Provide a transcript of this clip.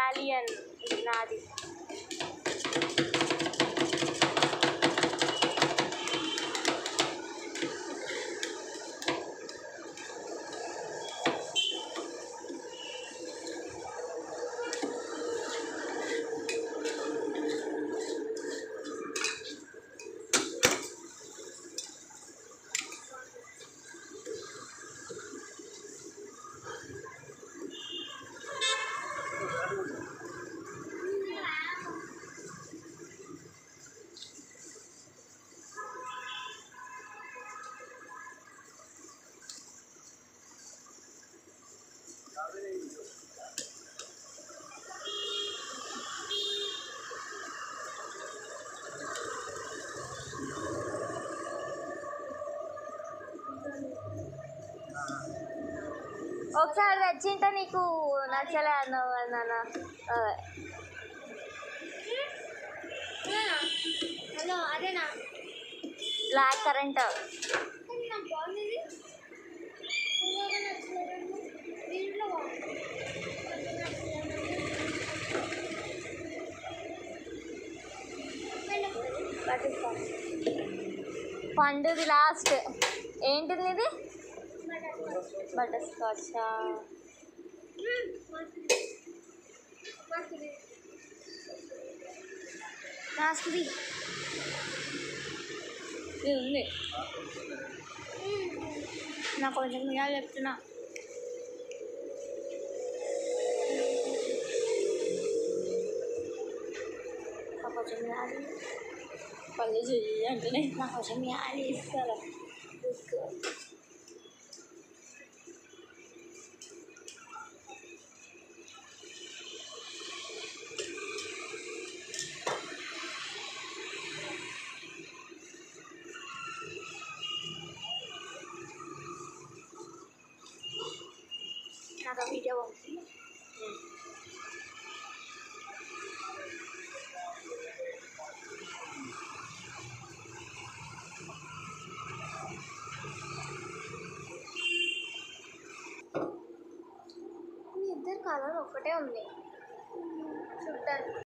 Italian ఇది నాది ఒకసారి తెచ్చింటే నీకు నచ్చలే అన్నావు కదా నాన్న ఆ, హలో అదేనా బ్లాక్ కరెంట్ కానీ నాకు బాగుంది ఇంకొక నచ్చలేదు దీంట్లో బాగుంది పండుది లాస్ట్ ఏంటిది ఇది బటర్ స్కాచ్ లాస్ట్ది ఇది ఉంది నాకు కొంచెం మీద చెప్తున్నా నాకు కొంచెం యాది పళ్ళు చెయ్యి అంటేనే నాకు కొంచెం యాది ఇస్తారు నాకు ఆ వీడియో పంపి మీ ఇద్దరు కలర్ ఒకటే ఉంది చూడ్డానికి